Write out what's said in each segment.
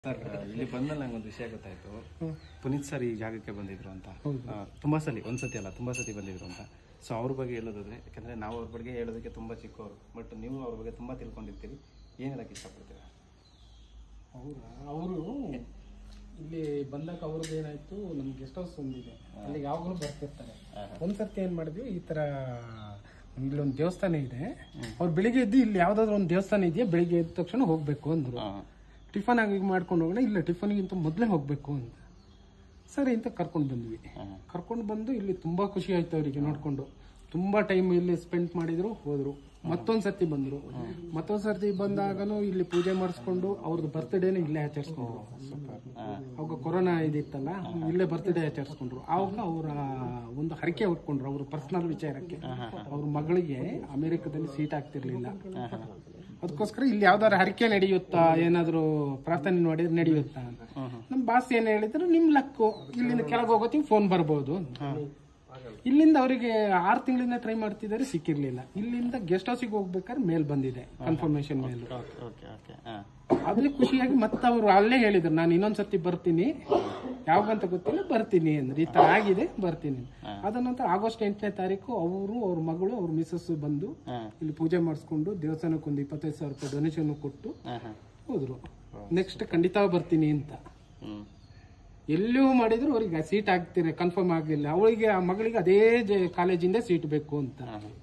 Sir ಇಲ್ಲಿ ಬಂದ್ಮೇಲೆ ನಂಗೆ ಒಂದು ವಿಷಯ ಗೊತ್ತಾಯ್ತು ಪುನೀತ್ ಸರ್ ಈ ಜಾಗಕ್ಕೆ ಬಂದಿದ್ರು ಅಂತ ಆ, ತುಂಬಾ ಸಲ ಒಂದ್ಸತಿ ಅಲ್ಲ ತುಂಬಾ ಸತಿ ಬಂದಿದ್ರು ಅಂತ ಸೊ ಅವ್ರ ಬಗ್ಗೆ ಹೇಳೋದಾದ್ರೆ ಯಾಕಂದ್ರೆ ನಾವು ಅವ್ರ ಬಗ್ಗೆ ಹೇಳೋದಕ್ಕೆ ತುಂಬಾ ಚಿಕ್ಕವರು ಬಟ್ ನೀವು ಅವ್ರ ಬಗ್ಗೆ ತುಂಬಾ ತಿಳ್ಕೊಂಡಿರ್ತೀರಿ ಏನ್ ಹೇಳಕ್ ಇಷ್ಟಪಡ್ತೀರಾ ಹೌದಾ ಅವರು ಇಲ್ಲಿ ಬಂದಾಗ ಅವ್ರದ್ದು ಏನಾಯ್ತು ನಮ್ಗೆ ಗೆಸ್ಟ್ ಹೌಸ್ ಒಂದಿದೆ ಅಲ್ಲಿಗೆ ಯಾವಾಗಲೂ ಬರ್ತಿರ್ತಾರೆ ಒಂದ್ಸರ್ತಿ ಏನ್ ಮಾಡಿದ್ವಿ ಈ ತರ ಇಲ್ಲೊಂದು ದೇವಸ್ಥಾನ ಇದೆ ಅವ್ರು ಬೆಳಿಗ್ಗೆ ಎದ್ದು ಇಲ್ಲಿ ಯಾವ್ದಾದ್ರು ಒಂದು ದೇವಸ್ಥಾನ ಇದೆಯಾ ಬೆಳಿಗ್ಗೆ ಎದ್ದ ತಕ್ಷಣ ಹೋಗ್ಬೇಕು ಅಂದ್ರು ಟಿಫನ್ ಆಗಿ ಮಾಡ್ಕೊಂಡು ಹೋಗೋಣ ಇಲ್ಲ ಟಿಫನ್ಗಿಂತ ಮೊದಲೇ ಹೋಗ್ಬೇಕು ಅಂತ ಸರಿ ಅಂತ ಕರ್ಕೊಂಡು ಬಂದ್ವಿ ಕರ್ಕೊಂಡು ಬಂದು ಇಲ್ಲಿ ತುಂಬಾ ಖುಷಿ ಆಯ್ತು ಅವರಿಗೆ ನೋಡ್ಕೊಂಡು ತುಂಬಾ ಟೈಮ್ ಇಲ್ಲಿ ಸ್ಪೆಂಡ್ ಮಾಡಿದ್ರು ಹೋದ್ರು ಮತ್ತೊಂದ್ ಸರ್ತಿ ಬಂದ್ರು ಮತ್ತೊಂದ್ ಸರ್ತಿ ಬಂದಾಗನು ಇಲ್ಲಿ ಪೂಜೆ ಮಾಡಿಸ್ಕೊಂಡು ಅವ್ರದ್ದು ಬರ್ತ್ಡೇನ ಇಲ್ಲೇ ಆಚರಿಸ್ಕೊಂಡ್ರು ಅವಾಗ ಕೊರೋನಾ ಇದಿತ್ತಲ್ಲ ಇಲ್ಲೇ ಬರ್ತ್ಡೇ ಆಚರಿಸ್ಕೊಂಡ್ರು ಆವಾಗ ಅವರ ಒಂದು ಹರಕೆ ಹೊತ್ಕೊಂಡ್ರು ಅವ್ರ ಪರ್ಸನಲ್ ವಿಚಾರಕ್ಕೆ ಅವ್ರ ಮಗಳಿಗೆ ಅಮೆರಿಕದಲ್ಲಿ ಸೀಟ್ ಆಗ್ತಿರ್ಲಿಲ್ಲ ಅದಕ್ಕೋಸ್ಕರ ಇಲ್ಲಿ ಯಾವ್ದಾದ್ರು ಹರಕೆ ನಡೆಯುತ್ತಾ ಏನಾದ್ರು ಪ್ರಾರ್ಥನೆ ಮಾಡಿದ್ರೆ ನಡೆಯುತ್ತಾ ಅಂತ ನಮ್ ಬಾಸ್ ಏನ್ ಹೇಳಿದ್ರು ನಿಮ್ ಲಕ್ಕು ಇಲ್ಲಿಂದ ಕೆಳಗೆ ಹೋಗೋತಿ ಫೋನ್ ಬರ್ಬೋದು ಅಂತ. ಇಲ್ಲಿಂದ ಅವರಿಗೆ ಆರು ತಿಂಗಳಿಂದ ಟ್ರೈ ಮಾಡ್ತಿದ್ದಾರೆ ಸಿಕ್ಕಿರ್ಲಿಲ್ಲ ಇಲ್ಲಿಂದ ಗೆಸ್ಟ್ ಹೌಸಿಗೆ ಹೋಗ್ಬೇಕಾದ್ರೆ ಮೇಲ್ ಬಂದಿದೆ ಕನ್ಫರ್ಮೇಶನ್ ಮೇಲ್ ಓಕೆ ಓಕೆ ಅದೇ ಖುಷಿಯಾಗಿ ಮತ್ತೆ ಅವರು ಅಲ್ಲೇ ಹೇಳಿದ್ರು ನಾನು ಇನ್ನೊಂದ್ಸತಿ ಬರ್ತೀನಿ ಯಾವಾಗಂತ ಗೊತ್ತಿಲ್ಲ ಬರ್ತೀನಿ ಅಂದ್ರೆ ಈ ತರ ಆಗಿದೆ ಬರ್ತೀನಿ ಅದ ನಂತರ ಆಗಸ್ಟ್ ಎಂಟನೇ ತಾರೀಕು ಅವರು ಅವ್ರ ಮಗಳು ಅವ್ರ ಮಿಸಸ್ ಬಂದು ಇಲ್ಲಿ ಪೂಜೆ ಮಾಡಿಸ್ಕೊಂಡು ದೇವಸ್ಥಾನಕ್ಕೆ ಒಂದು ಇಪ್ಪತ್ತೈದು ಸಾವಿರ ರೂಪಾಯಿ ಡೊನೇಷನ್ ಕೊಟ್ಟು ಹೋದ್ರು ನೆಕ್ಸ್ಟ್ ಖಂಡಿತ ಬರ್ತೀನಿ ಅಂತ ಹ್ಮ್ ಎಲ್ಲೂ ಮಾಡಿದ್ರು ಅವ್ರಿಗೆ ಸೀಟ್ ಆಗ್ತಿರ ಕನ್ಫರ್ಮ್ ಆಗಲಿಲ್ಲ ಅವಳಿಗೆ ಆ ಮಗಳಿಗೆ ಅದೇ ಕಾಲೇಜಿಂದ ಸೀಟ್ ಬೇಕು ಅಂತ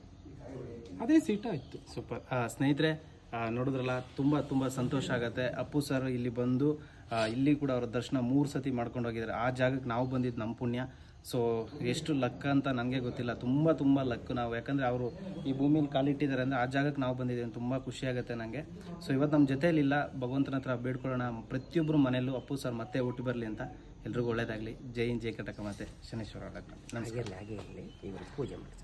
ಅದೇ ಸೀಟ್ ಆಯ್ತು ಸೂಪರ್ ಸ್ನೇಹಿತರೆ ಆ, ನೋಡಿದ್ರಲ್ಲ ತುಂಬಾ ತುಂಬಾ ಸಂತೋಷ ಆಗತ್ತೆ ಅಪ್ಪು ಸರ್ ಇಲ್ಲಿ ಬಂದು ಆ, ಇಲ್ಲಿ ಕೂಡ ಅವರ ದರ್ಶನ ಮೂರು ಸತಿ ಮಾಡ್ಕೊಂಡು ಹೋಗಿದ್ದಾರೆ ಆ ಜಾಗಕ್ಕೆ ನಾವು ಬಂದಿದ್ದು ನಮ್ಮ ಪುಣ್ಯ ಸೊ ಎಷ್ಟು ಲಕ್ ಅಂತ ನನಗೆ ಗೊತ್ತಿಲ್ಲ ತುಂಬ ತುಂಬ ಲಕ್ ನಾವು ಯಾಕಂದರೆ ಅವರು ಈ ಭೂಮಿಲಿ ಕಾಲಿಟ್ಟಿದ್ದಾರೆ ಅಂದರೆ ಆ ಜಾಗಕ್ಕೆ ನಾವು ಬಂದಿದ್ದೀವಿ ತುಂಬ ಖುಷಿ ಆಗುತ್ತೆ ನನಗೆ ಸೊ ಇವತ್ತು ನಮ್ಮ ಜೊತೆಯಲ್ಲಿಲ್ಲ ಭಗವಂತನ ಹತ್ರ ಬೇಡ್ಕೊಳ್ಳೋಣ ಪ್ರತಿಯೊಬ್ಬರು ಮನೆಯಲ್ಲೂ ಅಪ್ಪು ಸರ್ ಮತ್ತೆ ಹುಟ್ಟಿ ಬರಲಿ ಅಂತ ಎಲ್ರಿಗೂ ಒಳ್ಳೇದಾಗಲಿ ಜೈ ಹಿಂದ್ ಜೈ ಕಟಕ ಮತ್ತೆ ಶನೇಶ್ವರ ನಮಸ್ಕಾರ ಹಾಗೆ ಹಾಗೆ ಇರಲಿ ಇವರು ಪೂಜೆ ಮಾಡ್ತಾರೆ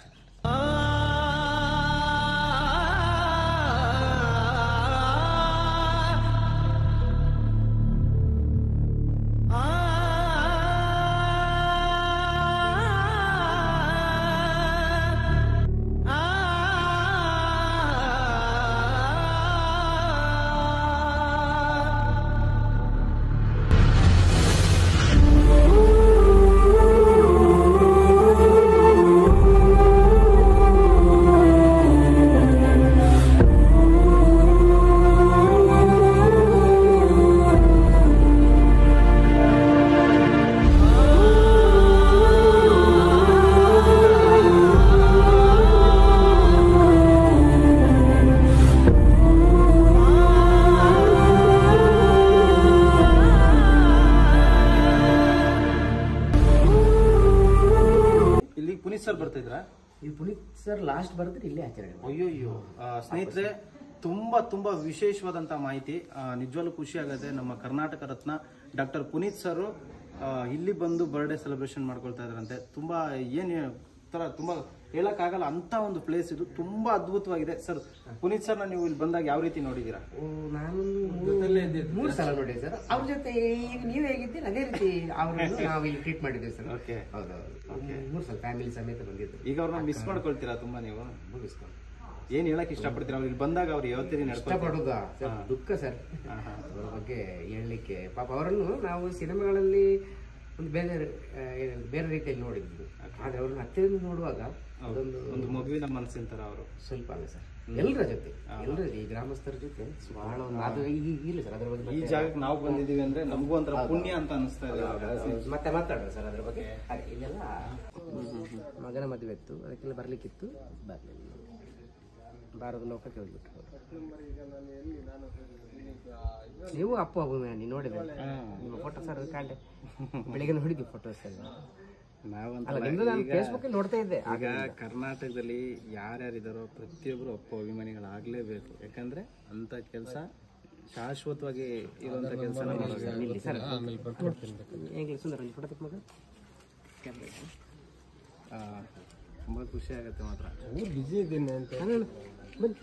ಇಲ್ಲಿ ಪುನೀತ್ ಸರ್ ಬರ್ತಿದ್ರಾ ಈ ಪುನೀತ್ ಸರ್ ಲಾಸ್ಟ್ ಬರೆದ್ರೆ ಇಲ್ಲೇ ಆಚರಣೆ ಮಾಡಿ ಅಯ್ಯೋಯ್ಯೋ ಆ, ಸ್ನೇಹಿತರೆ ತುಂಬಾ ತುಂಬಾ ವಿಶೇಷವಾದಂತ ಮಾಹಿತಿ ಆ, ನಿಜವಾಗ್ಲೂ ಖುಷಿ ಆಗುತ್ತೆ ನಮ್ಮ ಕರ್ನಾಟಕ ರತ್ನ ಡಾಕ್ಟರ್ ಪುನೀತ್ ಸರ್ ಇಲ್ಲಿ ಬಂದು ಬರ್ಡೇ ಸೆಲೆಬ್ರೇಷನ್ ಮಾಡ್ಕೊಳ್ತಾ ಇದ್ರಂತೆ ತುಂಬಾ ಏನ್ ತರ ತುಂಬಾ ಹೇಳಕ್ಕಾಗಲ್ಲ ಅಂತ ಒಂದು ಪ್ಲೇಸ್ ಇದು ತುಂಬಾ ಅದ್ಭುತವಾಗಿದೆ ಸರ್ ಪುನೀತ್ ಸರ್ ನೀವು ಇಲ್ಲಿ ಬಂದಾಗ ಯಾವ ರೀತಿ ನೋಡಿದೀರಾ ಓ, ನಾನು ಮೂರು ಸಲ ನೋಡಿದೆ ಸರ್ ಅವ್ರ ಜೊತೆ ಈಗ ನೀವು ಹೇಗಿದ್ದೀರಿ ಅದೇ ರೀತಿ ಅವರನ್ನು ನಾವು ಇಲ್ಲಿ ಟ್ರೀಟ್ ಮಾಡಿದ್ದೀವಿ ಸರ್ ಓಕೆ ಹೌದೌದು ಮೂರು ಸಲ ಫ್ಯಾಮಿಲಿ ಸಮೇತ ಬಂದಿದ್ರು ಈಗ ಅವ್ರನ್ನ ಮಿಸ್ ಮಾಡ್ಕೊಳ್ತೀರಾ ತುಂಬಾ ನೀವು ಏನ್ ಹೇಳಕ್ ಇಷ್ಟಪಡ್ತೀರಾ ಅವ್ರು ಇಲ್ಲಿ ಬಂದಾಗ ಅವ್ರು ಯಾವತ್ತೀರಿ ನಡ್ಕೊಳ್ತಾರೆ ಇಷ್ಟಪಡುದಾ ಸರ್ ದುಃಖ ಸರ್ ಅವರ ಬಗ್ಗೆ ಹೇಳಲಿಕ್ಕೆ ಪಾಪ ಅವರನ್ನು ನಾವು ಸಿನಿಮಾಗಳಲ್ಲಿ ಒಂದು ಬೇರೆ ಆ, ಏನು, ಬೇರೆ ರೀತಿಯಲ್ಲಿ ನೋಡಿದ್ವಿ ಆದ್ರೆ ಅವ್ರನ್ನ ಹತ್ತಿರದಿಂದ ನೋಡುವಾಗ ಅದೊಂದು ಒಂದು ಮಗುವಿನ ಮನಸ್ಸಿನ ತರ ಅವರು ಸ್ವಲ್ಪ ಅಲ್ಲ ಸರ್ ಎಲ್ಲರ ಜೊತೆ ಎಲ್ಲರ ಈ ಗ್ರಾಮಸ್ಥರ ಜೊತೆ ಬಹಳ ಒಂದು ಅದು ಈಗ ಇಲ್ಲ ಸರ್ ಅದ್ರ ಬಗ್ಗೆ ಈ ಮತ್ತೆ- ಜಾಗಕ್ಕೆ ನಾವು ಬಂದಿದೀವಿ ಅಂದ್ರೆ ನಮಗೂ ಒಂಥರ ಪುಣ್ಯ ಅಂತ ಅನಿಸ್ತಾ ಇದೆ ಹೌದು, ಮತ್ತೆ ಮಾತಾಡೋಣ ಸರ್ ಅದ್ರ ಬಗ್ಗೆ ಅದೇ ಇಲ್ಲೆಲ್ಲ ಮಗನ ಮದುವೆ ಇತ್ತು ಅದಕ್ಕೆಲ್ಲ ಬರ್ಲಿಕ್ಕಿತ್ತು ಬರ್ಲಿಲ್ಲ ಬಾರದ ಲೋಕಕ್ಕೆ ಹೋಗ್ಬಿಟ್ರು ನೀವು ಅಪ್ಪು ಅಬ್ಬು ನೀನು ನೋಡಿದೆ ನಿಮ್ಮ ಫೋಟೋ ಸರ್ ಕಾಂಡೆ ಬೆಳಿಗ್ಗೆ ನೋಡಿದ್ವಿ ಫೋಟೋಸ್ ಎಲ್ಲ ನಾವಂತ ಅಲ್ಲ ನಿಮ್ದು ನಾನು ಫೇಸ್ಬುಕ್ ನೋಡ್ತಾ ಇದ್ದೆ ಈಗ ಕರ್ನಾಟಕದಲ್ಲಿ ಯಾರ್ಯಾರಿದಾರೋ ಪ್ರತಿಯೊಬ್ಬರು ಅಪ್ಪ ಅಭಿಮಾನಿಗಳಾಗ್ಲೇಬೇಕು ಯಾಕಂದ್ರೆ ಅಂತ ಕೆಲಸ ಶಾಶ್ವತವಾಗಿ ಇರುವಂತ ಕೆಲಸ ಇಲ್ಲಿ ಸರ್ ಹೇಗೆ ಸುಂದರ ಒಂದು ಫೋಟೋ ತೆಗೆದು ಮಗ ತುಂಬಾ ಖುಷಿ ಆಗತ್ತೆ ಮಾತ್ರ ಬಿಜಿ ಇದ್ದೀನಿ ಅಂತ ನಾನು ಬನ್ನಿ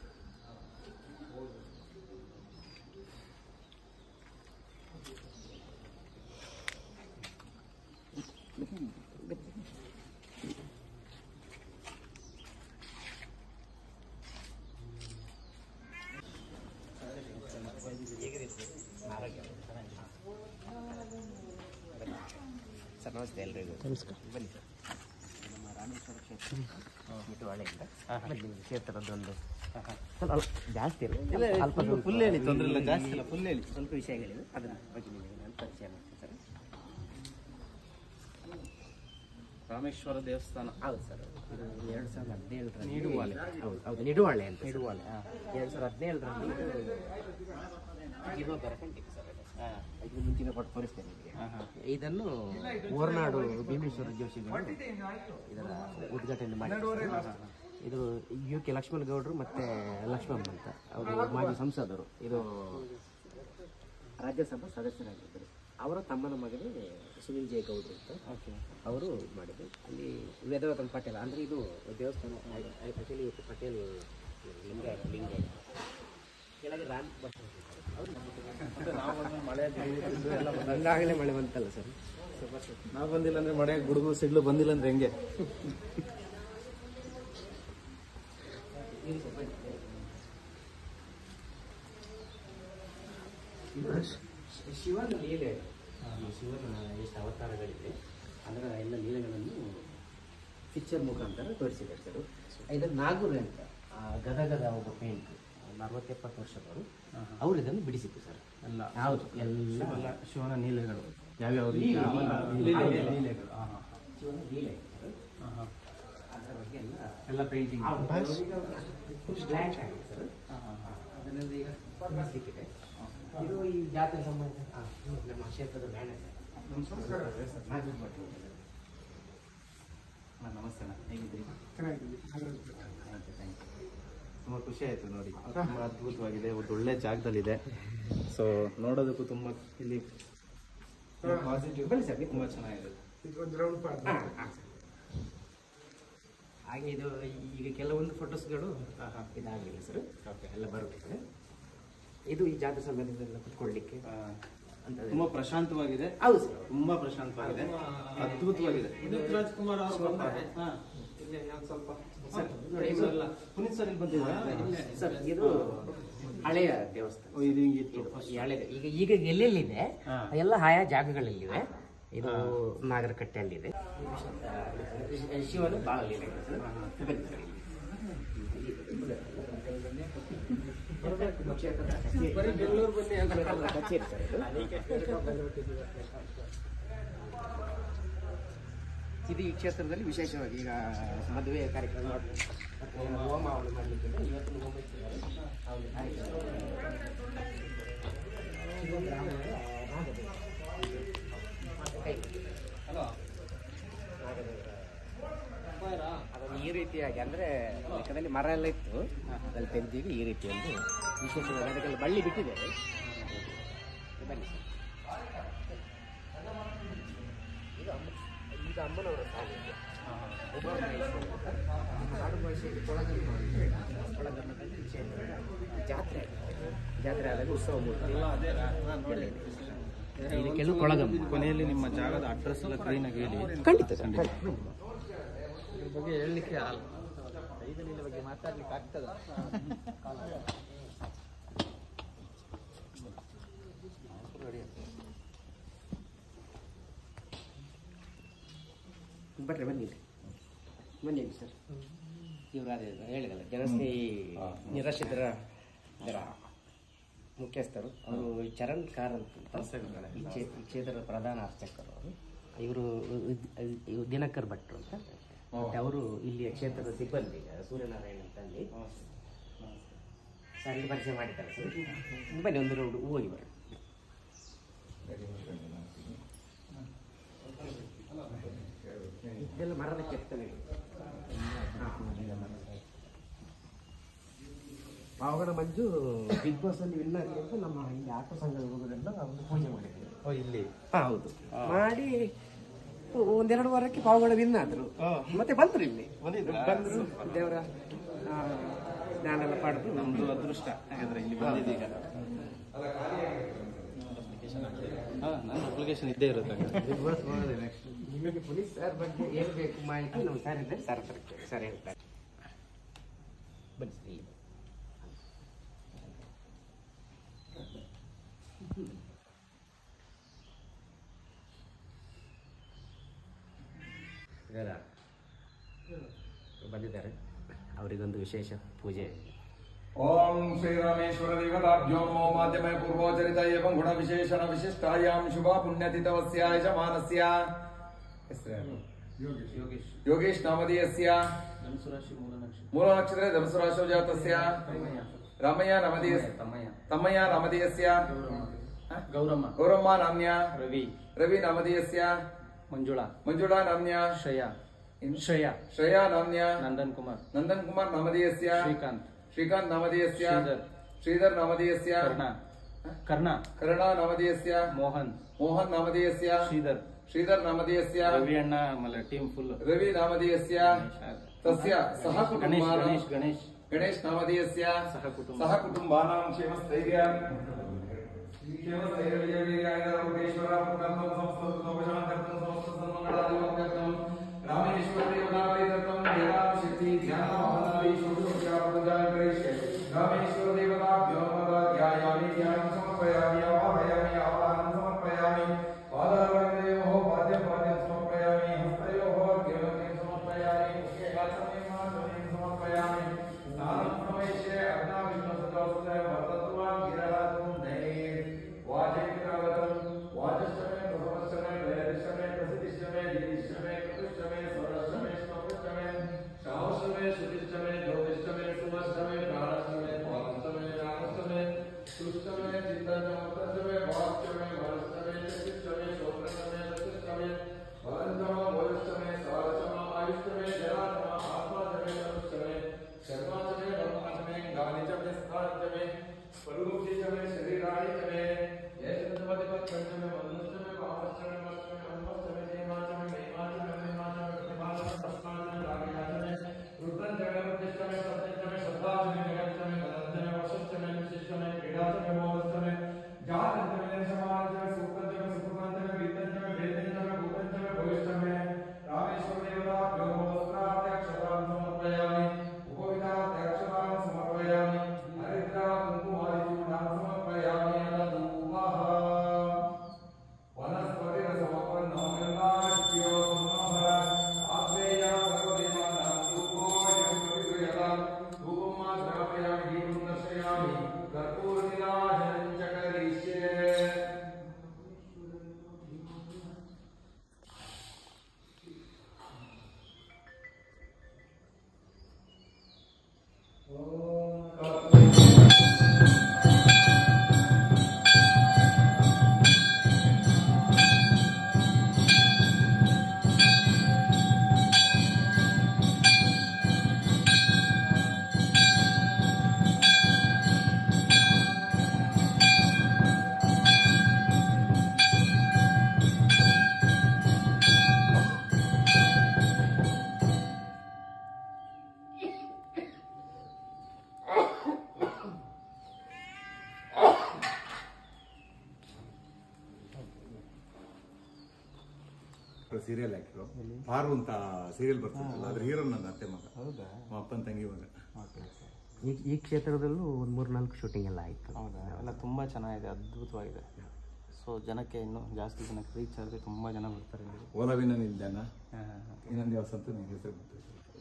ಆರೋಗ್ಯ ಸರ್ ನಮಸ್ತೆ ಎಲ್ರಿಗೂ ನಮಸ್ಕಾರ ಬನ್ನಿ ಸರ್ ನಮ್ಮ ರಾಮೇಶ್ವರ ಕ್ಷೇತ್ರ ಮಿಟುವಾಳೆಯಿಂದ ಬನ್ನಿ ನಿಮ್ಗೆ ಕ್ಷೇತ್ರದೊಂದು ಸ್ವಲ್ಪ ಅಲ್ಪ ಜಾಸ್ತಿ ಇಲ್ಲ ಅಲ್ಪ ಸ್ವಲ್ಪ ಫುಲ್ ಹೇಳಿ ತೊಂದರೆ ಇಲ್ಲ ಜಾಸ್ತಿ ಇಲ್ಲ ಫುಲ್ ಹೇಳಿ ಸ್ವಲ್ಪ ವಿಷಯಗಳಿವೆ ಅದರ ಬಗ್ಗೆ ನಿಮಗೆ ನಾನು ಪರಿಚಯ ಮಾಡ್ತೀನಿ ಸರ್ ರಾಮೇಶ್ವರ ದೇವಸ್ಥಾನ ಹೌದು ಸರ್ ಇದು ಎರಡು ಸಾವಿರದ ಹದಿನೇಳರಲ್ಲಿ ನಿಡುವಾಳೆ ಹೌದು ಹೌದು ನಿಡುವಾಳೆ ಅಂತ ನಿಡುವಾಳೆ ಎರಡು ಸಾವಿರದ ಹದಿನೇಳರಲ್ಲಿ ಇದು ಜೀರ್ಣೋದ್ಧಾರ ಕಂಡಿತ್ತು ಸರ್ ಇದು. ಇದು ಮುಂಚಿನ ಫೋಟೋ ತೋರಿಸ್ತೇನೆ ನಿಮಗೆ ಇದನ್ನು ಹೊರನಾಡು ಭೀಮೇಶ್ವರ ಜೋಶಿಗಳು ಇದರ ಉದ್ಘಾಟನೆ ಮಾಡಿದ್ದಾರೆ ಇದು ಯು ಕೆ ಲಕ್ಷ್ಮಣ ಗೌಡರು ಮತ್ತೆ ಲಕ್ಷ್ಮಣ್ ಅಂತ ಅವರು ಮಾಜಿ ಸಂಸದರು ಇದು ರಾಜ್ಯಸಭಾ ಸದಸ್ಯರಾಗಿದ್ದರು ಅವರ ತಮ್ಮನ ಮಗನೇ ಸುನಿಲ್ ಜಯ ಗೌಡ್ರು ಅಂತ ಓಕೆ ಅವರು ಮಾಡಿದ್ರು ಅಲ್ಲಿ ವೇದವತನ್ ಪಟೇಲ್ ಅಂದರೆ ಇದು ದೇವಸ್ಥಾನ ಆ್ಯಕ್ಚುಲಿ ಪಟೇಲ್ ಲಿಂಗ ಲಿಂಗ ಕೆಳಗೆ ರಾಮ್ ಭಟ್ ಅವರು ಮಳೆ ಹಂಗಾಗಲೇ ಮಳೆ ಬಂತಲ್ಲ ಸರ್ ನಾವು ಬಂದಿಲ್ಲ ಅಂದ್ರೆ ಮಳೆ ಗುಡುಗು ಸಿಡ್ಲು ಬಂದಿಲ್ಲ ಅಂದ್ರೆ ಹೆಂಗೆ ಶಿವನ ಲೀಲೆ ಈ ಶಿವನ ಎಷ್ಟು ಅವತಾರಗಳಿವೆ ಅದರ ಎಲ್ಲ ಲೀಲೆಗಳನ್ನು ಪಿಕ್ಚರ್ ಮುಖಾಂತರ ತೋರಿಸಿದ್ದಾರೆ ಸರ್ ಇದನ್ನು ನಾಗೂರ್ ಅಂತ ಆ ಗದಗದ ಒಬ್ಬ ಪೇಂಟ್ ಅರವತ್ತೆಪ್ಪತ್ತು ವರ್ಷದವರು ಅವರು ಇದನ್ನು ಬಿಡಿಸಿತ್ತು ಸರ್ ಎಲ್ಲ ಹೌದು ಎಲ್ಲ ಶಿವನ ಶಿವನ ನೀಲೆಗಳು ಯಾವ್ಯಾವ ಲೀಲೆ, ಲೀಲೆ. ಲೀಲೆಗಳು ಹಾ ಹಾ ಶಿವನ ಲೀಲೆ ಹಾ ಹಾ ಅದರ ಬಗ್ಗೆ ಎಲ್ಲ ಎಲ್ಲ ಪೇಂಟಿಂಗ್ ಫುಲ್ ಬ್ಲ್ಯಾಕ್ ಆಗಿದೆ ಸರ್ ಅದನ್ನೆಲ್ಲ ಈಗ ಸಿಕ್ಕಿದೆ ಇದು ಈ ಜಾತ್ರೆ ಸಂಬಂಧ ಆ, ನಮ್ಮ ಕ್ಷೇತ್ರದ ಮ್ಯಾನೇಜರ್ ನಾಗೂರ್ ಭಟ್ ಅಂತ. ಹಾ, ನಮಸ್ತೆ ಅಣ್ಣ ಹೇಗಿದ್ದೀರಿ ಚೆನ್ನಾಗಿದೆ ಥ್ಯಾಂಕ್ ಯು ಥ್ಯಾಂಕ್ ಯು ತುಂಬ ಖುಷಿ ಆಯಿತು ನೋಡಿ ತುಂಬ ಅದ್ಭುತವಾಗಿದೆ ಒಂದು ಒಳ್ಳೆ ಜಾಗದಲ್ಲಿದೆ ಸೊ ನೋಡೋದಕ್ಕೂ ತುಂಬ ಇಲ್ಲಿ ಪಾಸಿಟಿವ್ ಬನ್ನಿ ಸರ್ ತುಂಬ ಚೆನ್ನಾಗಿದೆ ಇದೊಂದು ರೌಂಡ್ ಪಾರ್ಟ್ ಹಾ, ಹಾ, ಸರ್. ಹಾಗೆ ಇದು ಈಗ ಕೆಲವೊಂದು ಫೋಟೋಸ್ಗಳು ಇದಾಗಲಿಲ್ಲ ಸರ್ ಎಲ್ಲ ಬರುತ್ತೆ ಇದು ಈ ಜಾತ್ರೆ ಸಮಯದಲ್ಲಿ ಕುತ್ಕೊಳ್ಳಿಕ್ಕೆ ಆ, ಅಂತ ತುಂಬ ಪ್ರಶಾಂತವಾಗಿದೆ ಹೌದು ಸರ್ ತುಂಬಾ ಪ್ರಶಾಂತವಾಗಿದೆ ಅದ್ಭುತವಾಗಿದೆ ರಾಜ್ಕುಮಾರ್ ಸರ್ ನೋಡಿ ಸ್ವಲ್ಪ ಪುನೀತ್ ಸರ್ ಇಲ್ಲಿ ಬಂದಿದ್ದಾರೆ ಸರ್ ಇದು ಹಳೆಯ ದೇವಸ್ಥಾನ ಓ, ಇದು ಹಿಂಗಿತ್ತು ಈ ಹಳೆಯ ಈಗ ಈಗ ಎಲ್ಲೆಲ್ಲಿದೆ ಹಾ. ಎಲ್ಲ ಆಯಾ ಜಾಗಗಳಲ್ಲಿವೆ ಇದು ನಾಗರಕಟ್ಟೆಯಲ್ಲಿದೆ ಆ, ಶಿವನ ಬಾಳ ಲೀಲೆ ಇದೆ ಸರ್. ಬನ್ನಿ ಸರ್ ಇಲ್ಲಿ. ಬೆಂಗಳೂರು ಬನ್ನಿ ಅಂತ ಕಚೇರಿ ಸರ್ ಇದು. ಇದು ಈ ಕ್ಷೇತ್ರದಲ್ಲಿ ವಿಶೇಷವಾಗಿ ಈಗ ಮದುವೆ ಕಾರ್ಯಕ್ರಮ ಮತ್ತೆ ಹೋಮ ಅವಳು ಮಾಡಲಿಕ್ಕೆ ಇವತ್ತು ಹೋಮ ಇಟ್ಟಿದ್ದಾರೆ. ಅವಳು ಕಾರ್ಯಕ್ರಮ. ಇದು ಬ್ರಾಹ್ಮಣರ ನಾಗದೇವ. ಕೈ. ನಾಗದೇವರ ಅದನ್ನು ಈ ರೀತಿಯಾಗಿ ಅಂದ್ರೆ ಲೆಕ್ಕದಲ್ಲಿ ಮರ ಎಲ್ಲ ಇತ್ತು ಅದ್ರಲ್ಲಿ ತೆಗೆದೀಗ ಈ ರೀತಿ ಒಂದು ವಿಶೇಷವಾಗಿ ಅದಕ್ಕೆಲ್ಲ ಬಳ್ಳಿ ಬಿಟ್ಟಿದ್ದಾರೆ ಬನ್ನಿ ಸರ್ ಇದು ಅಮ್ಮ ಈಗ ಅಮ್ಮನವರ ಶಾಲೆ ಇದೆ ಉಮಾಮಹೇಶ್ವರಿ ಅಂತ. ನಮ್ಮ ನಾಡು ಭಾಷೆಯಲ್ಲಿ ಕೊಳಗಮ್ಮ ಅಂತ ಹೇಳ್ತಾರೆ. ಕೊಳಗಮ್ಮದಲ್ಲಿ ವಿಶೇಷ ಜಾತ್ರೆ ಆಗುತ್ತೆ. ಜಾತ್ರೆ ಆದಾಗ ಉತ್ಸವ ಮೂರ್ತಿ ಎಲ್ಲ ಇದೆ. ಇದಕ್ಕೆಲ್ಲ ಕೊಳಗಮ್ಮ ಕೊನೆಯಲ್ಲಿ ನಿಮ್ಮ ಜಾಗದ ಅಡ್ರೆಸ್ ಎಲ್ಲ ಕ್ಲೀನ್ ಆಗಿ ಹೇಳಿ ಖಂಡಿತ ಸರ್ ಖಂಡಿತ. ಇದ್ರ ಬಗ್ಗೆ ಹೇಳಲಿಕ್ಕೆ ಆಗಲ್ಲ ಬಗ್ಗೆ ಮಾತಾಡ್ಲಿಕ್ಕೆ ಆಗ್ತದ ಬರ್ರಿ ಬನ್ನಿ ಇಲ್ಲಿ. ಬನ್ನಿ ಇಲ್ಲಿ ಸರ್ ಇವರು ಅದೇ ಹೇಳಿದಲ್ಲ ಜನಸ್ನೇಹಿ ನಿರಾಶ್ರಿತರ ಇದರ ಮುಖ್ಯಸ್ಥರು ಅವರು ಚರಣ್ ಕಾರಂತ್ ಅಂತ ಈ ಕ್ಷೇ- ಈ ಕ್ಷೇತ್ರದ ಪ್ರಧಾನ ಅರ್ಚಕರು ಅವರು ಇವರು ಇವ್ರು ದಿನಕರ್ ಭಟ್ರು ಅಂತ ಮತ್ತೆ ಅವರು ಇಲ್ಲಿಯ ಕ್ಷೇತ್ರದ ಸಿಬ್ಬಂದಿ ಸೂರ್ಯನಾರಾಯಣ ಅಂತ ಅಲ್ಲಿ ಸರ್ ಇಲ್ಲಿ ಪರಿಚಯ ಮಾಡಿದ್ದಾರೆ ಸರ್ ಬನ್ನಿ ಒಂದು ರೌಂಡ್ ಹೋಗಿ ಬರೋಣ ಇದೆಲ್ಲ ಮರದ ಕೆತ್ತನೆಗಳು ಪಾವಗಡ ಮಂಜು ಬಿಗ್ ಬಾಸ್ ಅಲ್ಲಿ ವಿನ್ ಆಗಲಿ ಅಂತ ನಮ್ಮ ಇಲ್ಲಿ ಆಟೋ ಸಂಘದ ಹುಡುಗರೆಲ್ಲ ಒಂದು ಪೂಜೆ ಮಾಡಿದ್ರು ಓ ಇಲ್ಲಿ ಹಾ, ಹೌದು ಮಾಡಿ ಒಂದೆರಡು ವಾರಕ್ಕೆ ಪಾವಗಡ ವಿನ್ ಆದ್ರು ಮತ್ತೆ ಬಂದ್ರು ಇಲ್ಲಿ ಬಂದ್ರು ದೇವರ ಆ, ಜ್ಞಾನ ಎಲ್ಲ ಪಡೆದು ನಮ್ದು ಅದೃಷ್ಟ ಹಾಗಾದ್ರೆ ಇಲ್ಲಿ ಬಂದಿದ್ದೀಗ ಹಾಂ ನನ್ನ ಅಪ್ಲಿಕೇಶನ್ ಇದ್ದೇ ಇರುತ್ತೆ ಹಾಗಾದ್ರೆ. ನಿಮಗೆ ಪೊಲೀಸ್ ಸರ್ ಬಗ್ಗೆ ಏನು ಬೇಕು ಮಾಹಿತಿ ನಮ್ಮ ಸರ್ ಇದ್ದಾರೆ ಸರ್ ಹತ್ರ ಕೇಳಿ. ಸರ್ ಹೇಳ್ತಾರೆ ಬನ್ನಿ ಸರ್ ಇಲ್ಲಿ ಇದೆಲ್ಲ ಬಂದಿದ್ದಾರೆ ಅವರಿಗೊಂದು ವಿಶೇಷ ಪೂಜೆ ಓಂ ಶ್ರೀರಾಮೇಶ್ವರ ದೇವತಾಭ್ಯೋ ನಮೋ ಮಾಧ್ಯಮ ಪೂರ್ವೋಚರಿತ ಏವಂ ಗುಣ ವಿಶೇಷಣ ವಿಶಿಷ್ಟಾಯಾಂ ಶುಭ ಪುಣ್ಯತಿಥವಸ್ಯ ಯಜಮಾನಸ್ಯ ಹೆಸರು ಯೋಗೇಶ್ ಯೋಗೇಶ್ ನಾಮಧೇಯಸ್ಯ ಧನುಸು ರಾಶಿ ಮೂಲ ನಕ್ಷತ್ರ ಮೂಲ ನಕ್ಷತ್ರೆ ಧನುಸು ರಾಶೌ ಜಾತಸ್ಯ ರಾಮಯ್ಯ ನಾಮಧೇಯಸ್ ತಮ್ಮಯ್ಯ ತಮ್ಮಯ್ಯ ನಾಮಧೇಯಸ್ಯ ಗೌರಮ್ಮ ಗೌರಮ್ಮ ನಾಮ್ಯ ರವಿ ರವಿ ನಾಮಧೇಯಸ್ಯ ಮಂಜುಳಾ ಮಂಜುಳಾ ನಾಮ್ಯ ಶ್ರೇಯಾ ಶ್ರೇಯಾ ಶ್ರೇಯಾ ನಾಮ್ಯ ನಂದನ್ ಕುಮಾರ್ ನಂದನ್ ಕುಮಾರ್ ನಾಮಧೇಯಸ್ಯ ಶ್ರೀಕಾಂತ್ ಶ್ರೀಕಾಂತ್ ನಾಮಧೇಯಸ್ಯ ಶ್ರೀಧರ್. ಶ್ರೀಧರ್ ನಾಮಧೇಯಸ್ಯ ಕರ್ಣ ಕರ್ಣ ಕರ್ಣ ನಾಮಧೇಯಸ್ಯ ಮೋಹನ್ ಮೋಹನ್ ನಾಮಧೇಯಸ್ಯ ಶ್ರೀಧರ್ ಶ್ರೀಧರ್ ನಾಮಧೇಯಸ್ಯ ರವಿ ಅಣ್ಣ ಆಮೇಲೆ ಟೀಮ್ ಫುಲ್ ರವಿ ನಾಮಧೇಯಸ್ಯ ತಸ್ಯ ಸಹ ಗಣೇಶ್ ಕುಟುಂಬಾನಾಂ ಗಣೇಶ್ ಗಣೇಶ್ ಗಣೇಶ್ ನಾಮಧೇಯಸ್ಯ ಸಹ ಕುಟುಂಬ ಸಹ ಕುಟುಂಬಾನಾಂ ಕ್ಷೇಮಸ್ಥೈರ್ಯ ಕ್ಷೇಮಸ್ಥೈರ್ಯವೀರ್ಯಾಯ ರೂಪೇಶ್ವರ ಪುನರ್ನಂ ಸಂಸ್ಕೃತೋಪಶಾಂತರ್ಥಂ ಸಮಸ್ತಸನ್ಮಂಗಳಾದಿಮಂಗಲಂ ರಾಮೇಶ್ವರ ದೇವತಾವೈದರ್ಥಂ ವೇದಾಂತ ಶಕ್ತಿ ಧ್ಯಾನ ಮಹನಾದಿ ಷೋಡಶೋಪಚಾರ ಪೂಜಾಂ ಕರಿಷ್ಯೆ ರಾಮೇಶ್ವರ ದೇವತಾಭ್ಯೋ ನಮಃ ಧ್ಯಾಯಾಮಿ ಧ್ಯಾನಂ ಸಮರ್ಪಯಾಮಿ ಆವಾಹಯಾಮಿ ಆವಾಹನಂ ಸಮರ್ಪಯಾಮಿ ಪಾದಾರವಿಂದಯೋಃ ಪಾದ್ಯಂ ಪಾದ್ಯಂ ಸಮರ್ಪಯಾಮಿ ಹಸ್ತಯೋಃ ಅರ್ಘ್ಯಮರ್ಘ್ಯಂ ಸಮರ್ಪಯಾಮಿ ಮುಖ್ಯಗಾಸನೇನ ಧ್ವನಿಂ ಸಮರ್ಪಯಾಮಿ ಸ್ನಾನಂ ಪ್ರವೇಶ್ಯ ಅಗ್ನಾವಿಷ್ಣುಸದೋಸ್ತೇ ವರ್ತತ್ವಾನ್ ಗಿರಹಾತುಂ ನೈರ್ ವಾಜೈಕ್ರಾಗತಂ ವಾಜಶ್ಚಮೇ ಪ್ರಭವಶ್ಚಮೇ ವೈರಶ್ಚಮೇ ಪ್ರಸಿದ್ಧಿಶ್ಚಮೇ ಜಿಗಿಶ್ಚಮೇ ಕೃತಿಶ್ಚಮೇ ಸ್ವರಶ್ಚಮೇ ಶ್ಲೋಕಶ್ಚಮೇ ಶಾವಶ್ಚಮೇ ಶ್ರುತಿಶ್ಚಮೇ ಜ್ಯೋತಿಶ್ಚಮೇ ಸುವಶ್ಚಮೇ ಪ್ರಾಣಶ್ಚಮೇ ಪಾದಶ್ಚಮೇ ಜ್ಞಾನಶ್ಚಮೇ ಸುಶ್ಚಮೇ ಚಿತ್ತಶ್ಚಮೇ ಭಾಶ್ಚಮೇ ಭರಶ್ಚಮೇ ಚಕ್ಷುಶ್ಚಮೇ ಶ್ರೋತ್ರಶ್ಚಮೇ ಚಕ್ಷುಶ್ಚಮೇ ಭರಂಜಮ ಭೋಜಶ್ಚಮೇ ಸಾರಶ್ಚಮ ಆಯುಷ್ಚಮೇ ಜರಾಚಮ ಆತ್ಮಾಚಮೇ ತನುಶ್ಚಮೇ ಶರ್ಮಾಚಮೇ ಬ್ರಹ್ಮಾಚಮೇ ಗಾನಿಚಮೇ ಸ್ಥಾನಚಮೇ ಸ್ವರೂಪಿಚಮೇ ಶರೀರಾಣಿಚಮೇ ಯಶಂತಮತಿ ಪತ್ಕಂಚಮೇ ಮನುಷ್ಯಮೇ ಪಾಪಶ್ಚಮೇ ಮಶ್ಚಮೇ ಅನ್ಮಶ್ಚಮೇ ನೇಮಾಚಮೇ ನೈಮಾಚಮೇ ನೈಮಾಚಮೇ ಪ್ರತಿಮಾಚಮೇ ತಸ್ಮಾಚಮೇ ರಾಗಿಯಾಚಮೇ ರುದ್ರಂಚಮೇ ಪ್ರತಿಷ್ಠಮೇ ಸತ್ಯಂಚಮೇ ಶ್ರದ್ಧಾಚಮೇ ಜಗಚ್ಚಮೇ ಮನಂಚಮೇ ವಶಶ್ಚಮೇ ನಿಶಿಷ್ಠಮೇ ಕ್ರೀಡಾಚಮೇ ಮೋಹಶ್ಚಮೇ ಜಾತಂಚಮೇ ನಿರ್ಷಮಾಂಚಮೇ ಸೂಕ್ತಂಚಮೇ ಸುಕೃತಾಂಚಮೇ ವಿತ್ತಂಚಮೇ ವೇದಂಚಮೇ ಭೂತಂಚಮೇ ಭವಿಷ್ಯಮೇ ರಾಮೇಶ್ವರ ದೇವತಾಭ್ಯೋ ವಸ್ತ್ರಾತ್ಯಕ್ಷತಾಂ ಸಮರ್ಪಯಾಮಿ ಉಪವಿಧಾತ್ಯಕ್ಷತಾಂ ಸಮರ್ಪಯಾಮಿ ಹರಿದ್ರಾ ಕುಂಕುಮಾದಿಚೂರ್ಣಾಂ ಸಮರ್ಪಯಾಮಿ ಅನಧೂಪಃ ವನಸ್ಪತಿರಸಮಪನ್ನೋ ನಿರ್ಮಾಣಶ್ಚಿಯೋ ಸಮನೋಹರ ಆತ್ಮೇಯ ಸರ್ವದೇವಾನಾಂ ಧೂಪೋऽಯಂ ಪ್ರತಿಗೃಹ್ಯತಾಂ ಧೂಪಂ ಮಾ ಶ್ರಾಪಯಾಮಿ ದೀಪಂ ದರ್ಶಯಾಮಿ ಕರ್ಪೂರನಿರಾಜನಂ ಚ ಕರಿಷ್ಯೆ ಸೀರಿಯಲ್ ಆಕ್ಟ್ರು ಪಾರು ಅಂತ ಸೀರಿಯಲ್ ಬರ್ತಿತ್ತಲ್ಲ ಅದ್ರ ಹೀರೋ ನನ್ನ ಅತ್ತೆ ಮಗ ನಮ್ಮ ಅಪ್ಪನ ತಂಗಿ ಮಗ ಈ ಈ ಕ್ಷೇತ್ರದಲ್ಲೂ ಒಂದು ಮೂರು ನಾಲ್ಕು ಶೂಟಿಂಗ್ ಎಲ್ಲ ಆಯಿತು ಹೌದಾ ಎಲ್ಲ ತುಂಬ ಚೆನ್ನಾಗಿದೆ ಅದ್ಭುತವಾಗಿದೆ ಸೊ ಜನಕ್ಕೆ ಇನ್ನೂ ಜಾಸ್ತಿ ಜನಕ್ಕೆ ರೀಚ್ ಆದರೆ ತುಂಬ ಜನ ಬರ್ತಾರೆ ಇಲ್ಲಿ ಓಲವಿನ ನಿಲ್ದಾಣ ಹಾಂ ಹಾಂ ಹಾಂ ಇನ್ನೊಂದು ಯಾವ ಸಂತು ನನಗೆ ಹೆಸರು ಗೊತ್ತಿಲ್ಲ.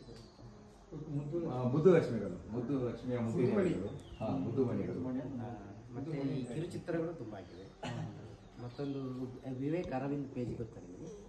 ಆ, ಮುದ್ದು ಲಕ್ಷ್ಮಿಗಳು ಮುದ್ದು ಲಕ್ಷ್ಮಿಯ ಮುದ್ದು ಹಾಂ ಮುದ್ದು ಮಣಿಗಳು ಮತ್ತು ಈ ಕಿರುಚಿತ್ರಗಳು ತುಂಬ ಆಗಿದೆ ಮತ್ತೊಂದು ವಿವೇಕ್ ಅರವಿಂದ್ ಪೇಜ್ ಗೊತ್ತಾ ನಿಮಗೆ